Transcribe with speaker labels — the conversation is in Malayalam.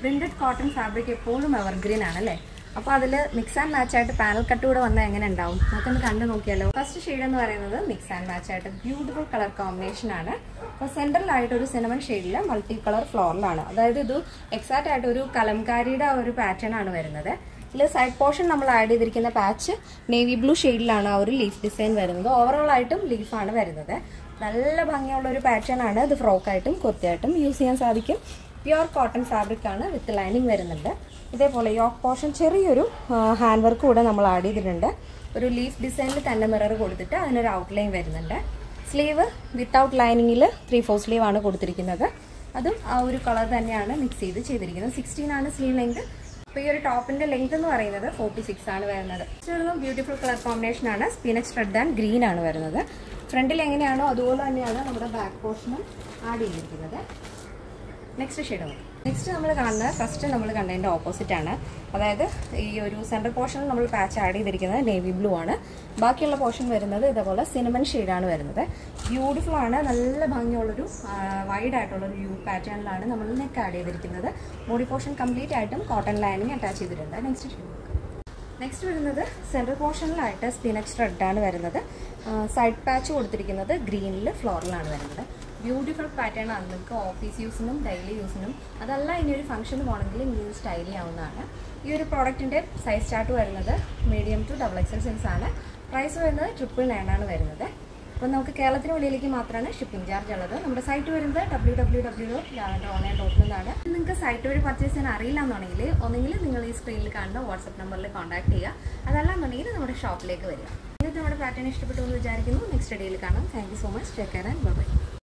Speaker 1: പ്രിന്റഡ് കോട്ടൺ ഫാബ്രിക് എപ്പോഴും എവർഗ്രീൻ ആണല്ലേ അപ്പോൾ അതിൽ മിക്സ് ആൻഡ് മാച്ച് ആയിട്ട് പാനൽ കട്ട് കൂടെ വന്നാൽ എങ്ങനെ ഉണ്ടാവും നമുക്കൊന്ന് കണ്ടു നോക്കിയാലോ ഫസ്റ്റ് ഷെയ്ഡ് എന്ന് പറയുന്നത് മിക്സ് ആൻഡ് മാച്ച് ആയിട്ട് ബ്യൂട്ടിഫുൾ കളർ കോമ്പിനേഷൻ ആണ് അപ്പോൾ സെൻട്രലായിട്ട് ഒരു സിനമൺ ഷെയ്ഡിൽ മൾട്ടി കളർ ഫ്ലോറിലാണ് അതായത് ഇത് എക്സാക്റ്റ് ആയിട്ട് ഒരു കലംകാരിയുടെ ഒരു പാറ്റേൺ ആണ് വരുന്നത് ഇതിൽ സൈഡ് പോർഷൻ നമ്മൾ ആഡ് ചെയ്തിരിക്കുന്ന പാച്ച് നേവി ബ്ലൂ ഷെയ്ഡിലാണ് ആ ഒരു ലീഫ് ഡിസൈൻ വരുന്നത് ഓവറോൾ ആയിട്ടും ലീഫാണ് വരുന്നത് നല്ല ഭംഗിയുള്ള ഒരു പാറ്റേൺ ആണ് ഇത് ഫ്രോക്കായിട്ടും കുർത്തിയായിട്ടും യൂസ് ചെയ്യാൻ സാധിക്കും പ്യുർ കോട്ടൺ ഫാബ്രിക് ആണ് വിത്ത് ലൈനിങ് വരുന്നുണ്ട് ഇതേപോലെ യോക്ക് പോർഷൻ ചെറിയൊരു ഹാൻഡ് വർക്ക് കൂടെ നമ്മൾ ആഡ് ചെയ്തിട്ടുണ്ട് ഒരു ലീഫ് ഡിസൈനിൽ തന്നെ മിറർ കൊടുത്തിട്ട് അതിനൊരു ഔട്ട്ലൈൻ വരുന്നുണ്ട് സ്ലീവ് വിത്തൗട്ട് ലൈനിങ്ങിൽ ത്രീ ഫോർ സ്ലീവ് ആണ് കൊടുത്തിരിക്കുന്നത് അതും ആ ഒരു കളർ തന്നെയാണ് മിക്സ് ചെയ്ത് ചെയ്തിരിക്കുന്നത് സിക്സ്റ്റീൻ ആണ് സ്ലീവ് ലെങ്ത് അപ്പോൾ ഈ ഒരു ടോപ്പിന്റെ ലെങ്ത് എന്ന് പറയുന്നത് ഫോർട്ടി സിക്സ് ആണ് വരുന്നത് ചെറുതും ബ്യൂട്ടിഫുൾ കളർ കോമ്പിനേഷൻ ആണ് സ്പിനച്ച് റെഡ് ആൻഡ് ഗ്രീൻ ആണ് വരുന്നത് ഫ്രണ്ടിൽ എങ്ങനെയാണോ അതുപോലെ തന്നെയാണ് നമ്മുടെ ബാക്ക് പോർഷനും ആഡ് ചെയ്തിരിക്കുന്നത് നെക്സ്റ്റ് ഷെയ്ഡ് നെക്സ്റ്റ് നമ്മൾ കാണുന്നത് ഫസ്റ്റ് നമ്മൾ കണ്ടതിൻ്റെ ഓപ്പോസിറ്റ് ആണ് അതായത് ഈ ഒരു സെൻട്രൽ പോർഷനിൽ നമ്മൾ പാച്ച് ആഡ് ചെയ്തിരിക്കുന്നത് നേവി ബ്ലൂ ആണ് ബാക്കിയുള്ള പോർഷൻ വരുന്നത് ഇതേപോലെ സിനമൻ ഷെയ്ഡാണ് വരുന്നത് ബ്യൂട്ടിഫുൾ ആണ് നല്ല ഭംഗിയുള്ളൊരു വൈഡ് ആയിട്ടുള്ളൊരു യു പാറ്റേണിലാണ് നമ്മൾ നെക്ക് ആഡ് ചെയ്തിരിക്കുന്നത് ബോഡി പോർഷൻ കംപ്ലീറ്റ് ആയിട്ടും കോട്ടൺ ലൈനിങ് അറ്റാച്ച് ചെയ്തിട്ടുണ്ട് നെക്സ്റ്റ് ഷെയ്ഡ് നെക്സ്റ്റ് വരുന്നത് സെൻട്രൽ പോർഷനിലായിട്ട് സ്പിനച്ച് റെഡാണ് വരുന്നത് സൈഡ് പാച്ച് കൊടുത്തിരിക്കുന്നത് ഗ്രീനിൽ ഫ്ലോറിലാണ് വരുന്നത് ബ്യൂട്ടിഫുൾ പാറ്റേൺ ആണ് നിങ്ങൾക്ക് ഓഫീസ് യൂസിനും ഡെയിലി യൂസിനും അതല്ല ഇനി ഒരു ഫംഗ്ഷന് പോകണമെങ്കിൽ ഇനി സ്റ്റൈൽ ചെയ്യാവുന്നതാണ് ഈ ഒരു പ്രോഡക്റ്റിൻ്റെ സൈസ് ചാർട്ട് വരുന്നത് medium to double XL size ആണ് പ്രൈസ് വരുന്നത് ട്രിപ്പിൾ നയൻ ആണ് വരുന്നത് അപ്പോൾ നമുക്ക് കേരളത്തിന് വെളിയിലേക്ക് മാത്രമാണ് ഷിപ്പിംഗ് ചാർജ് ഉള്ളത് നമ്മുടെ സൈറ്റ് വരുന്നത് W W W dot online dot നിന്നാണ് നിങ്ങൾക്ക് സൈറ്റ് വഴി പർച്ചേസ് ചെയ്യാൻ അറിയില്ല എന്നുണ്ടെങ്കിൽ ഒന്നെങ്കിൽ നിങ്ങൾ ഈ സ്ക്രീനിൽ കാണുന്ന വാട്സപ്പ് നമ്പറിൽ കോൺടാക്ട് ചെയ്യുക അതല്ല എന്നുണ്ടെങ്കിൽ നമ്മുടെ ഷോപ്പിലേക്ക് വരിക നിങ്ങൾക്ക് നമ്മുടെ പാറ്റേൺ ഇഷ്ടപ്പെട്ടു എന്ന് വിചാരിക്കുന്നു നെക്സ്റ്റ് ഡേയിൽ കാണാം thank you so much take care and by